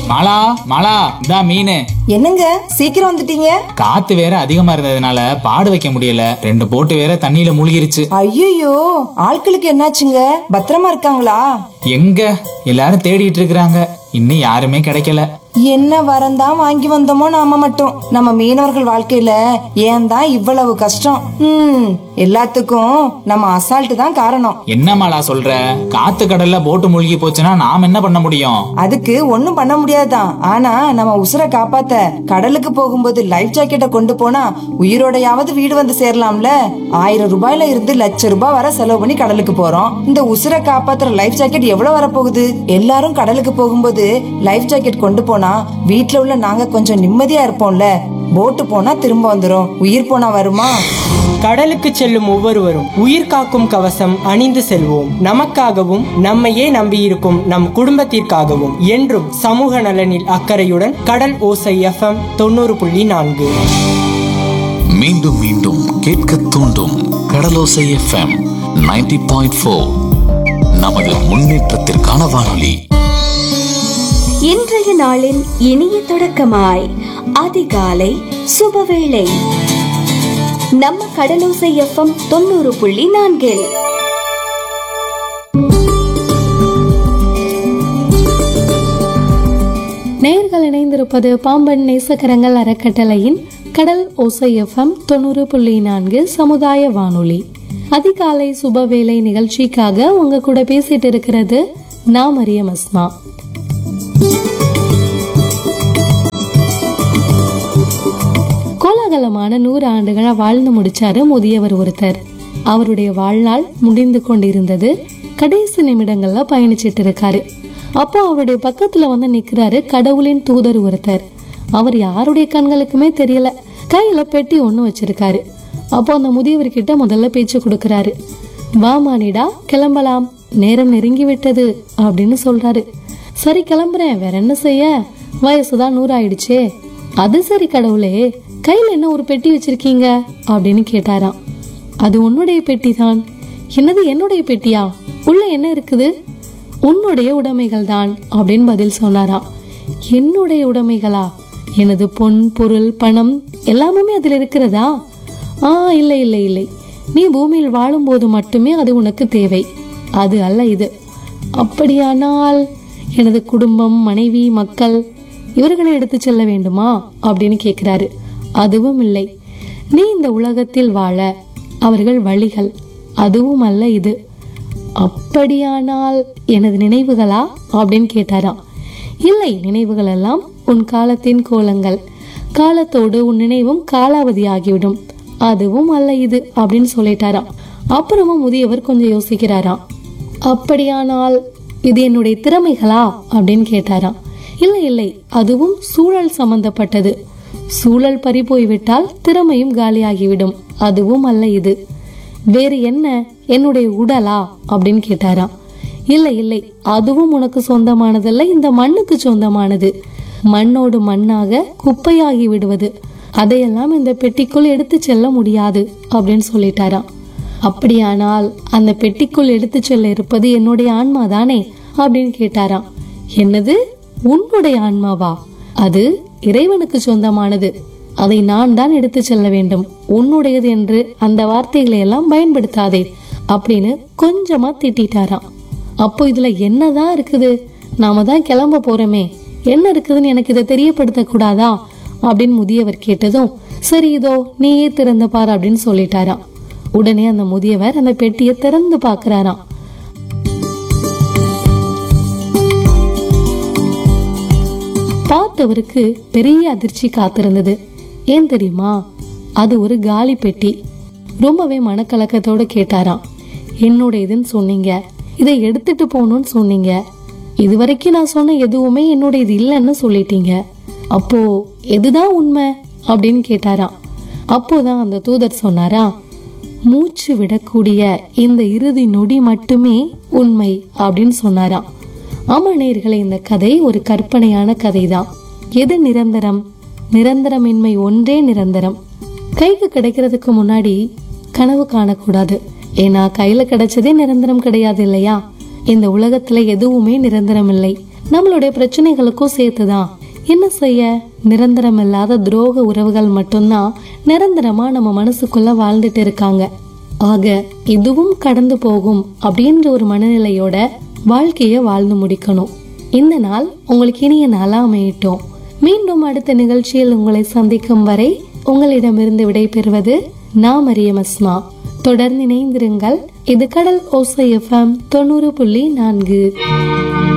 மாலா மாலா இதா மீன் என்னங்க சீக்கிரம் வந்துட்டீங்க காத்து வேற அதிகமா இருந்ததுனால பாடு வைக்க முடியல ரெண்டு போட்டு வேற தண்ணியில மூழ்கிருச்சு ஐயோ ஆட்களுக்கு என்னாச்சுங்க பத்திரமா இருக்காங்களா எங்க எல்லாரும் தேடிட்டு இருக்கிறாங்க இன்னும் யாருமே கிடைக்கல என்ன வரந்தான் வாங்கி வந்தோமோ நாம மட்டும் நம்ம மீனவர்கள் வாழ்க்கையில ஏன் தான் இவ்வளவு கஷ்டம் ம் எல்லாத்துக்கும் நம்ம அசால்ட் தான் காரணம் என்ன மாலா சொல்ற காத்து கடல்ல போட்டு மூழ்கி போச்சுன்னா நாம் என்ன பண்ண முடியும் அதுக்கு ஒண்ணும் பண்ண முடியாதுதான் ஆனா நம்ம உசுரை காப்பாத்த கடலுக்கு போகும்போது லைஃப் ஜாக்கெட்டை கொண்டு போனா உயிரோடையாவது வீடு வந்து சேரலாம்ல ஆயிரம் ரூபாயில இருந்து லட்ச ரூபாய் வரை செலவு பண்ணி கடலுக்கு போறோம் இந்த உசுரை காப்பாத்துற லைஃப் ஜாக்கெட் எவ்வளவு வரப்போகுது எல்லாரும் கடலுக்கு போகும்போது லைஃப் ஜாக்கெட் கொண்டு போனா வீட்ல உள்ள நாங்க கொஞ்சம் நிம்மதியா இருப்போம்ல போட்டு போனா திரும்ப வந்துரும் உயிர் போனா வருமா கடலுக்கு செல்லும் ஒவ்வொருவரும் உயிர் காக்கும் கவசம் அணிந்து செல்வோம் நமக்காகவும் நம்மையே நம்பியிருக்கும் நம் குடும்பத்திற்காகவும் என்றும் சமூக நலனில் அக்கறையுடன் கடல் ஓசை எஃப்எம் தொண்ணூறு புள்ளி நான்கு மீண்டும் மீண்டும் கேட்க தூண்டும் கடலோசை எஃப்எம் 90.4 பாயிண்ட் ஃபோர் நமது முன்னேற்றத்திற்கான வானொலி இன்றைய நாளின் இனிய தொடக்கமாய் அதிகாலை சுபவேளை நம்ம கடலோசை எஃப்எம் தொண்ணூறு புள்ளி நான்கில் நேர்கள் இணைந்திருப்பது பாம்பன் நேசக்கரங்கள் அறக்கட்டளையின் கடல் ஓசை எஃப்எம் தொண்ணூறு புள்ளி நான்கு சமுதாய வானொலி அதிகாலை சுபவேளை நிகழ்ச்சிக்காக உங்க கூட பேசிட்டு இருக்கிறது நான் மரியம் அஸ்மா கோலாகலமான நூறு ஆண்டுகளா வாழ்ந்து முடிச்சாரு முதியவர் ஒருத்தர் அவருடைய வாழ்நாள் முடிந்து கொண்டிருந்தது கடைசி நிமிடங்கள்ல பயணிச்சிட்டு இருக்காரு அப்போ அவருடைய பக்கத்துல வந்து நிக்கிறாரு கடவுளின் தூதர் ஒருத்தர் அவர் யாருடைய கண்களுக்குமே தெரியல கையில பெட்டி ஒண்ணு வச்சிருக்காரு அப்போ அந்த முதியவர்கிட்ட முதல்ல பேச்சு கொடுக்கறாரு வா மானிடா கிளம்பலாம் நேரம் நெருங்கி விட்டது அப்படின்னு சொல்றாரு சரி கிளம்புறேன் வேற என்ன செய்ய வயசுதான் நூறாயிடுச்சே அது சரி கடவுளே கையில என்ன ஒரு பெட்டி வச்சிருக்கீங்க அப்படின்னு கேட்டாராம் அது உன்னுடைய பெட்டி தான் என்னது என்னுடைய பெட்டியா உள்ள என்ன இருக்குது உன்னுடைய உடைமைகள் தான் அப்படின்னு பதில் சொன்னாராம் என்னுடைய உடைமைகளா எனது பொன் பொருள் பணம் எல்லாமே அதில் இருக்கிறதா ஆ இல்லை இல்லை இல்லை நீ பூமியில் வாழும்போது மட்டுமே அது உனக்கு தேவை அது அல்ல இது அப்படியானால் எனது குடும்பம் மனைவி மக்கள் இவர்களை எடுத்து செல்ல வேண்டுமா அப்படின்னு கேட்கிறாரு அதுவும் இல்லை நீ இந்த உலகத்தில் வாழ அவர்கள் வழிகள் அதுவும் அல்ல இது அப்படியானால் எனது நினைவுகளா அப்படின்னு கேட்டாராம் இல்லை நினைவுகள் எல்லாம் உன் காலத்தின் கோலங்கள் காலத்தோடு உன் நினைவும் காலாவதி ஆகிவிடும் அதுவும் அல்ல இது அப்படின்னு சொல்லிட்டாராம் அப்புறமா முதியவர் கொஞ்சம் யோசிக்கிறாராம் அப்படியானால் இது என்னுடைய திறமைகளா அப்படின்னு கேட்டாராம் இல்லை இல்லை அதுவும் சூழல் சம்பந்தப்பட்டது சூழல் பறி போய்விட்டால் திறமையும் காலியாகிவிடும் அதுவும் அல்ல இது வேறு என்ன என்னுடைய உடலா அப்படின்னு கேட்டாராம் இல்லை இல்லை அதுவும் உனக்கு சொந்தமானதல்ல இந்த மண்ணுக்கு சொந்தமானது மண்ணோடு மண்ணாக குப்பையாகி விடுவது அதையெல்லாம் இந்த பெட்டிக்குள் எடுத்து செல்ல முடியாது அப்படின்னு சொல்லிட்டாராம் அப்படியானால் அந்த பெட்டிக்குள் எடுத்து செல்ல இருப்பது என்னுடைய ஆன்மா தானே அப்படின்னு கேட்டாராம் என்னது உன்னுடைய ஆன்மாவா அது இறைவனுக்கு சொந்தமானது அதை நான் தான் எடுத்து செல்ல வேண்டும் உன்னுடையது என்று அந்த வார்த்தைகளை எல்லாம் பயன்படுத்தாதே அப்படின்னு கொஞ்சமா திட்டிட்டாராம் அப்போ இதுல என்னதான் இருக்குது நாம தான் கிளம்ப போறோமே என்ன இருக்குதுன்னு எனக்கு இதை தெரியப்படுத்த கூடாதா அப்படின்னு முதியவர் கேட்டதும் சரி இதோ நீயே திறந்து பாரு அப்படின்னு சொல்லிட்டாராம் உடனே அந்த முதியவர் அந்த பெட்டியை திறந்து பார்க்கறாராம் பார்த்தவருக்கு பெரிய அதிர்ச்சி காத்திருந்தது ஏன் தெரியுமா அது ஒரு காலி பெட்டி ரொம்பவே மனக்கலக்கத்தோட கேட்டாராம் என்னுடையதுன்னு சொன்னீங்க இதை எடுத்துட்டு போகணும்னு சொன்னீங்க இது வரைக்கும் நான் சொன்ன எதுவுமே என்னுடையது இல்லைன்னு சொல்லிட்டீங்க அப்போ எதுதான் உண்மை அப்படின்னு கேட்டாராம் அப்போதான் அந்த தூதர் சொன்னாரா மூச்சு விடக்கூடிய இந்த இறுதி நொடி மட்டுமே உண்மை அப்படின்னு சொன்னாராம் ஆமா நேயர்களே இந்த கதை ஒரு கற்பனையான கதைதான் எது நிரந்தரம் நிரந்தரமின்மை ஒன்றே நிரந்தரம் கைக்கு கிடைக்கிறதுக்கு முன்னாடி கனவு காணக்கூடாது ஏன்னா கையில கிடைச்சதே நிரந்தரம் கிடையாது இல்லையா இந்த உலகத்துல எதுவுமே நிரந்தரம் இல்லை நம்மளுடைய பிரச்சனைகளுக்கும் சேர்த்துதான் என்ன செய்ய நிரந்தரம் இல்லாத துரோக உறவுகள் மட்டும்தான் நிரந்தரமா நம்ம மனசுக்குள்ள வாழ்ந்துட்டு இருக்காங்க ஆக இதுவும் கடந்து போகும் அப்படின்ற ஒரு மனநிலையோட வாழ்க்கைய வாழ்ந்து முடிக்கணும் இந்த நாள் உங்களுக்கு இனிய நாளா அமையட்டும் மீண்டும் அடுத்த நிகழ்ச்சியில் உங்களை சந்திக்கும் வரை உங்களிடமிருந்து விடைபெறுவது நான் மரியம் அஸ்மா தொடர்ந்து இணைந்திருங்கள் இது கடல் ஓசை எஃப்எம் தொண்ணூறு புள்ளி நான்கு